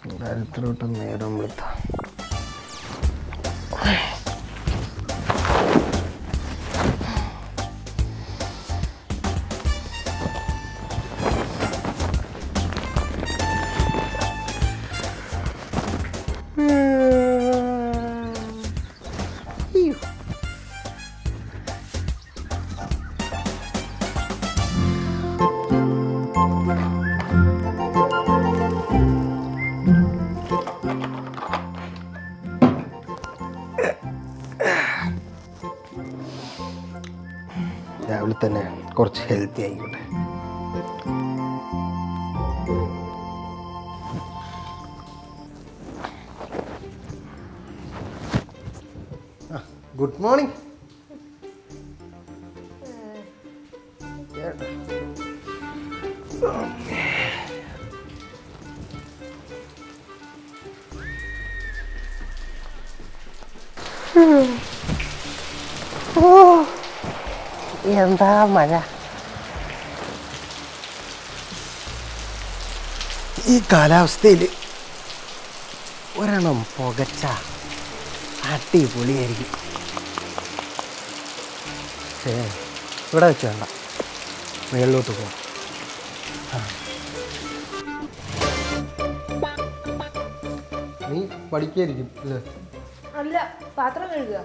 കാര്യത്തിലോട്ട് നേരം വിളിത്ത രാവിലെ തന്നെ കുറച്ച് ഹെൽത്തി ആയിക്കോട്ടെ ഗുഡ് മോർണിംഗ് എന്താ മഴ ഈ കാലാവസ്ഥയിൽ ഒരെണ്ണം പുകച്ച അടിപൊളിയായിരിക്കും പക്ഷേ ഇവിടെ വെച്ച് വേണ്ട മുകളിലോട്ട് പോകാം നീ പഠിക്കായിരിക്കും അല്ലേ അല്ല പാത്രം കഴുകുക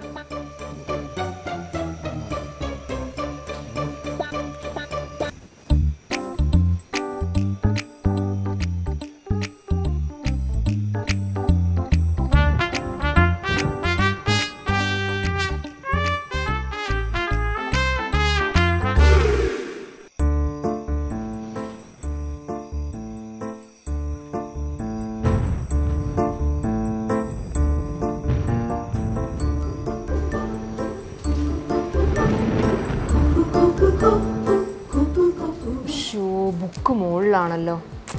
ഷോ ബുക്ക് മുകളിലാണല്ലോ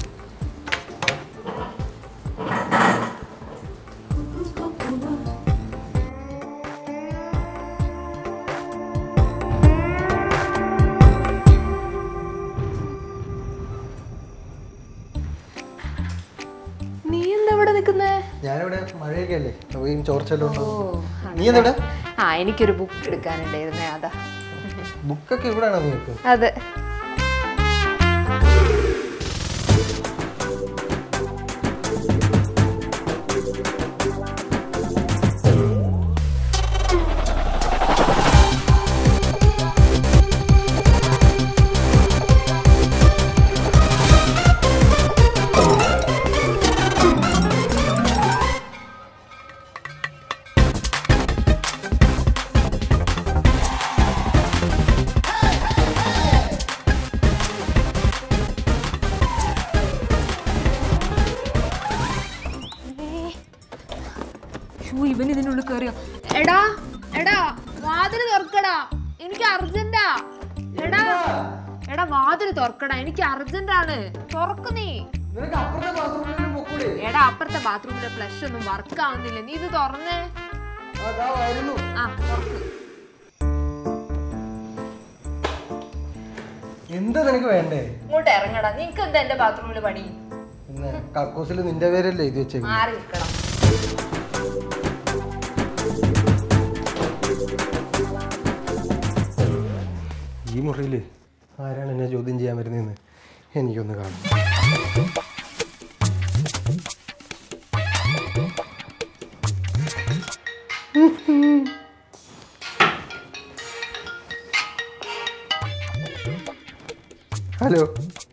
നീ എന്താ ഇവിടെ നിൽക്കുന്നേ ഞാനിവിടെ മഴയൊക്കെ അല്ലേ അപ്പോൾ ഈ ചോർച്ചെല്ലാം ഓ ഉണ്ടാവും നീ എന്തെവിടെ ആ എനിക്കൊരു ബുക്ക് എടുക്കാനുണ്ടായിരുന്നേ അതാ ബുക്കൊക്കെ ഇവിടെയാണോ നിങ്ങൾക്ക് അതെ ഷൂ ഇവൻ ഇതിനുള്ളിൽ കയറിയോ എടാ എടാ വാതിൽ തുറക്കടാ എനിക്ക് അർജന്റാ എടാ എടാ വാതിൽ തുറക്കടാ എനിക്ക് അർജന്റാണ് തുറക്ക് നീ നിനക്ക് അപ്പുറത്തെ ബാത്റൂമിൽ പൊക്കൂടെ എടാ അപ്പുറത്തെ ബാത്റൂമിലെ ഫ്ലഷ് ഒന്നും വർക്ക് ആവുന്നില്ല നീ ഇത് തുറന്നേ അതാ വരുന്നു ആ തുറക്ക് എന്താ നിനക്ക് വേണ്ടേ ഇങ്ങോട്ട് ഇറങ്ങടാ നിനക്ക് എന്താ എന്റെ ബാത്റൂമിൽ പണി പിന്നെ കക്കൂസിൽ നിന്റെ പേരല്ലേ എഴുതി വെച്ചേക്കും മാറി നിൽക്കണം ഈ മുറിയിൽ ആരാണ് എന്നെ ചോദ്യം ചെയ്യാൻ വരുന്നതെന്ന് എനിക്കൊന്ന് കാണും ഹലോ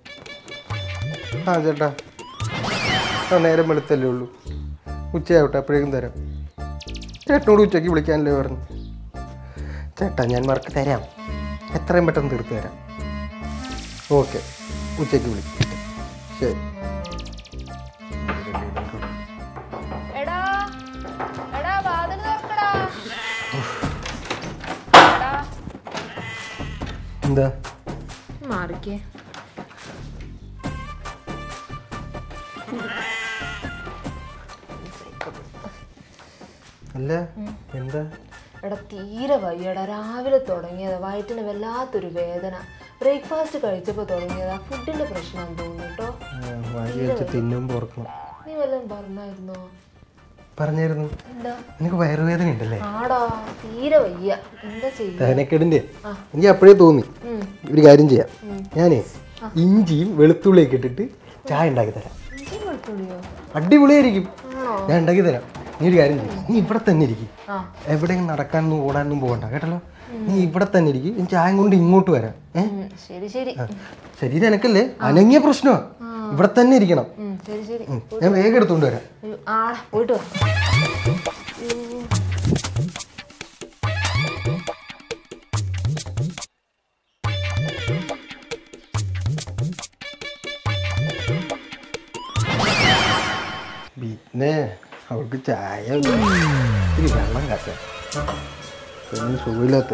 ആ ചേട്ടാ ആ നേരം വെളുത്തല്ലേ ഉള്ളൂ ഉച്ചയാവട്ടെ അപ്പോഴേക്കും തരാം ചേട്ടനോട് ഉച്ചയ്ക്ക് വിളിക്കാനല്ലേ പറഞ്ഞു ചേട്ടാ ഞാൻ വർക്ക് തരാം എത്രയും പെട്ടെന്ന് തീർത്ത് തരാം ഓക്കെ ഉച്ചയ്ക്ക് വിളിക്കും ശരി എടാ എടാ വാതിൽ തുറക്കടാ എടാ എന്താ മാറിക്കേ അല്ല എന്താ എടാ തീരെ വയ്യടാ രാവിലെ തുടങ്ങിയതാ വയറ്റിന് വല്ലാത്തൊരു വേദന ബ്രേക്ക്ഫാസ്റ്റ് കഴിച്ചപ്പോൾ തുടങ്ങിയതാ ഫുഡിന്റെ പ്രശ്നം തോന്നുന്നു കേട്ടോ ആ, വാരി വെച്ച് തിന്നുമ്പോൾ ഓർക്കണം നീ വല്ലതും പറഞ്ഞായിരുന്നോ പറഞ്ഞായിരുന്നു എന്താ നിനക്ക് വയറുവേദന ഉണ്ടല്ലേ ആടാ തീരെ വയ്യ എന്താ ചെയ്യ തേനക്കേടിൻ്റെ എനിക്ക് അപ്പോഴേ തോന്നി ഒരു കാര്യം ചെയ്യാം ഞാനേ ഇഞ്ചിയും വെളുത്തുള്ളിയൊക്കെ ഇട്ടിട്ട് ചായ ഉണ്ടാക്കി തരാം ഇഞ്ചി വെളുത്തുള്ളിയോ അടിപൊളിയായിരിക്കും ആണോ ഞാൻ ഉണ്ടാക്കി തരാം നീ ഒരു കാര്യം ചെയ്യും നീ ഇവിടെ തന്നെ ഇരിക്കും ആ എവിടെയും നടക്കാനൊന്നും ഓടാനൊന്നും പോകണ്ട കേട്ടല്ലോ നീ ഇവിടെ തന്നെ ഇരിക്കും ഞാൻ ചായ കൊണ്ട് ഇങ്ങോട്ട് വരാം ഏ ഉം, ശരി ശരി ആ. ശരീരം എനക്കല്ലേ അനങ്ങിയ പ്രശ്നമാണ് ഇവിടെ തന്നെ ഇരിക്കണം ഉം, ശരി ശരി ഉം. ഞാൻ വേഗം എടുത്തോണ്ട് വരാം അയ്യോ, ആടാ പോയിട്ട് വാ പിന്നെ അവൾക്ക് ചായ ഇത്തിരി വെള്ളം കാച്ചാം പിന്നെ സുഖമില്ലാത്ത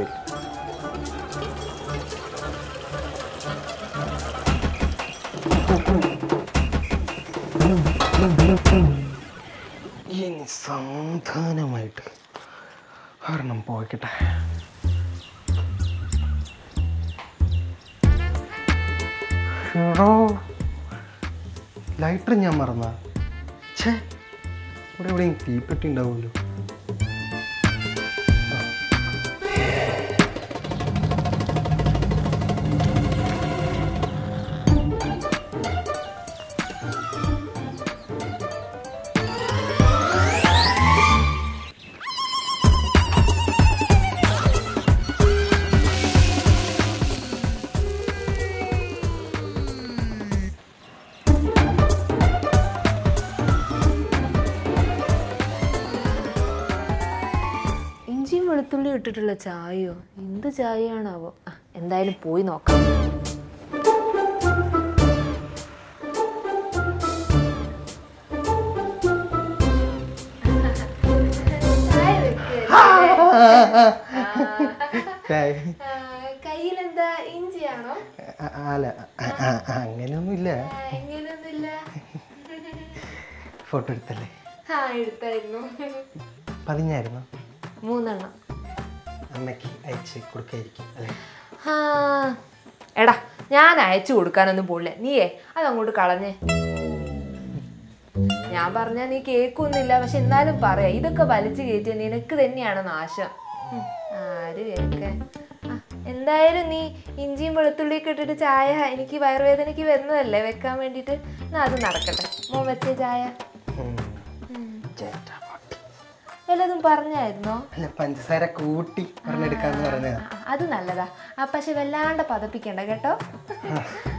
ഇനി സമാധാനമായിട്ട് ഒരെണ്ണം പോയിക്കട്ടെ എടോ ലൈറ്റർ ഞാൻ മറന്ന ഛേ ഇവിടെ എവിടെയും തീപ്പെട്ടി ഉണ്ടാവുമല്ലോ ഇഞ്ചിയും വെളുത്തുള്ളി ഇട്ടിട്ടുള്ള ചായയോ എന്ത് ചായയാണാവോ ആ, എന്തായാലും പോയി നോക്കാം ചായ കയ്യിലെന്താ ഇഞ്ചിയാണോ അ- അല്ല അ- അ- അങ്ങനെയൊന്നുമില്ല എങ്ങനെയൊന്നുമില്ല ഫോട്ടോ എടുത്തല്ലേ ആ എടുത്തായിരുന്നു പതിഞ്ഞായിരുന്നു മൂന്നെണ്ണം അമ്മയ്ക്ക് അയച്ച് കൊടുക്കായിരിക്കും അല്ലേ ആ എടാ ഞാൻ അയച്ചു കൊടുക്കാനൊന്നും പോളില്ല നീയേ അതങ്ങോട്ട് കളഞ്ഞേ ഞാൻ പറഞ്ഞ നീ കേൾക്കൊന്നുമില്ല പക്ഷെ എന്നാലും പറയാ ഇതൊക്കെ വലിച്ചു കയറ്റിയ നിനക്ക് തന്നെയാണ് നാശം ഉം, ആര് കേൾക്കാൻ ആ, എന്തായാലും നീ ഇഞ്ചിയും വെളുത്തുള്ളിയൊക്കെ ഇട്ടിട്ട് ചായ എനിക്ക് വയറുവേദനയ്ക്ക് വരുന്നതല്ലേ വെക്കാൻ വേണ്ടിയിട്ട് എന്നാ അത് നടക്കട്ടെ മോൻ വെച്ച ചായ ഉം. ഉം. ചേട്ടാ പൊട്ടി. വല്ലതും പറഞ്ഞായിരുന്നോ അല്ല പഞ്ചസാര കൂട്ടി പറഞ്ഞെടുക്കാന്ന് പറഞ്ഞ ആ, അത് നല്ലതാ ആ പക്ഷെ വല്ലാണ്ട് പതപ്പിക്കണ്ട കേട്ടോ ആ